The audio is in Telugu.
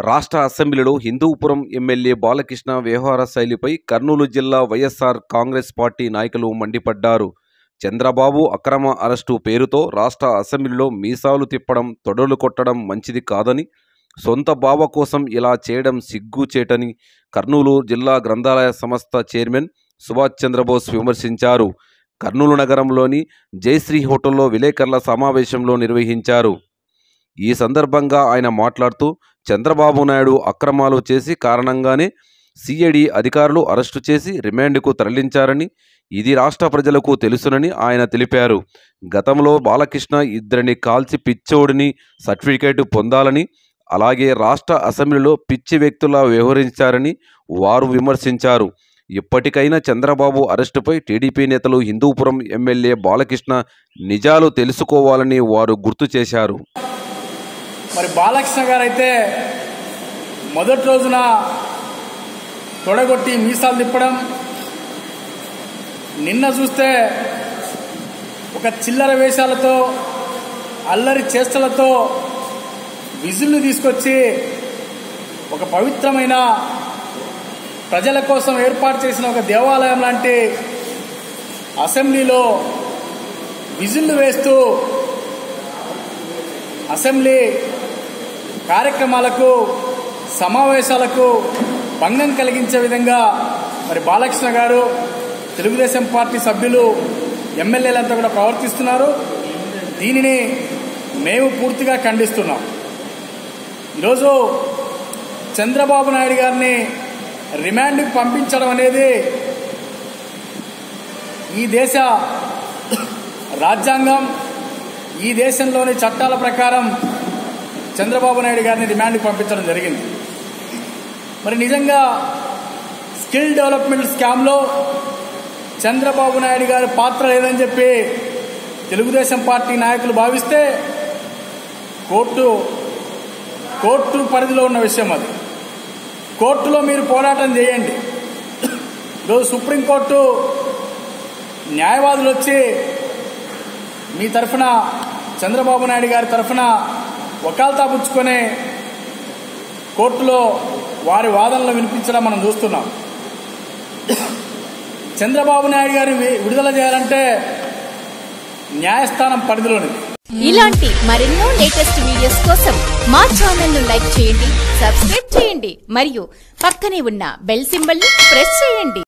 రాష్ట్ర అసెంబ్లీలో హిందూపురం ఎమ్మెల్యే బాలకృష్ణ వ్యవహార శైలిపై కర్నూలు జిల్లా వైఎస్ఆర్ కాంగ్రెస్ పార్టీ నాయకులు మండిపడ్డారు చంద్రబాబు అక్రమ అరెస్టు పేరుతో రాష్ట్ర అసెంబ్లీలో మీసాలు తిప్పడం తొడలు కొట్టడం మంచిది కాదని సొంత బావ కోసం ఇలా చేయడం సిగ్గుచేటని కర్నూలు జిల్లా గ్రంథాలయ సంస్థ చైర్మన్ సుభాష్ చంద్రబోస్ విమర్శించారు కర్నూలు నగరంలోని జయశ్రీ హోటల్లో విలేకరుల సమావేశంలో నిర్వహించారు ఈ సందర్భంగా ఆయన మాట్లాడుతూ చంద్రబాబు నాయుడు అక్రమాలు చేసి కారణంగానే సిఐడి అధికారులు అరెస్టు చేసి రిమాండ్కు తరలించారని ఇది రాష్ట్ర ప్రజలకు తెలుసునని ఆయన తెలిపారు గతంలో బాలకృష్ణ ఇద్దరిని కాల్చి పిచ్చోడిని సర్టిఫికేట్ పొందాలని అలాగే రాష్ట్ర అసెంబ్లీలో పిచ్చి వ్యక్తులా వ్యవహరించారని వారు విమర్శించారు ఇప్పటికైనా చంద్రబాబు అరెస్టుపై టీడీపీ నేతలు హిందూపురం ఎమ్మెల్యే బాలకృష్ణ నిజాలు తెలుసుకోవాలని వారు గుర్తు చేశారు మరి బాలకృష్ణ గారు అయితే మొదటి రోజున తొడగొట్టి మీసాలు తిప్పడం నిన్న చూస్తే ఒక చిల్లర వేషాలతో అల్లరి చేష్టలతో విజుల్ని తీసుకొచ్చి ఒక పవిత్రమైన ప్రజల కోసం ఏర్పాటు చేసిన ఒక దేవాలయం లాంటి అసెంబ్లీలో విజిల్లు వేస్తూ అసెంబ్లీ కార్యక్రమాలకు సమావేశాలకు భంగం కలిగించే విధంగా మరి బాలకృష్ణ గారు తెలుగుదేశం పార్టీ సభ్యులు ఎమ్మెల్యేలంతా కూడా ప్రవర్తిస్తున్నారు దీనిని మేము పూర్తిగా ఖండిస్తున్నాం ఈరోజు చంద్రబాబు నాయుడు గారిని రిమాండ్కి పంపించడం అనేది ఈ దేశ రాజ్యాంగం ఈ దేశంలోని చట్టాల ప్రకారం చంద్రబాబు నాయుడు గారిని రిమాండ్కి పంపించడం జరిగింది మరి నిజంగా స్కిల్ డెవలప్మెంట్ స్కామ్లో చంద్రబాబు నాయుడు గారి పాత్ర లేదని చెప్పి తెలుగుదేశం పార్టీ నాయకులు భావిస్తే కోర్టు కోర్టు పరిధిలో ఉన్న విషయం అది కోర్టులో మీరు పోరాటం చేయండి ఈరోజు సుప్రీంకోర్టు న్యాయవాదులు వచ్చి మీ తరఫున చంద్రబాబు నాయుడు గారి తరఫున వకాల్తా పుచ్చుకొని కోర్టులో వారి వాదనలు వినిపించడం మనం చూస్తున్నాం చంద్రబాబు నాయుడు గారిని వి- విడుదల చేయాలంటే న్యాయస్థానం పరిధిలోనిది ఇలాంటి మరెన్నో లేటెస్ట్ వీడియోస్ కోసం మా ఛానల్ ను లైక్ చేయండి సబ్స్క్రైబ్ చేయండి మరియు పక్కనే ఉన్న బెల్ సింబల్ ని ప్రెస్ చేయండి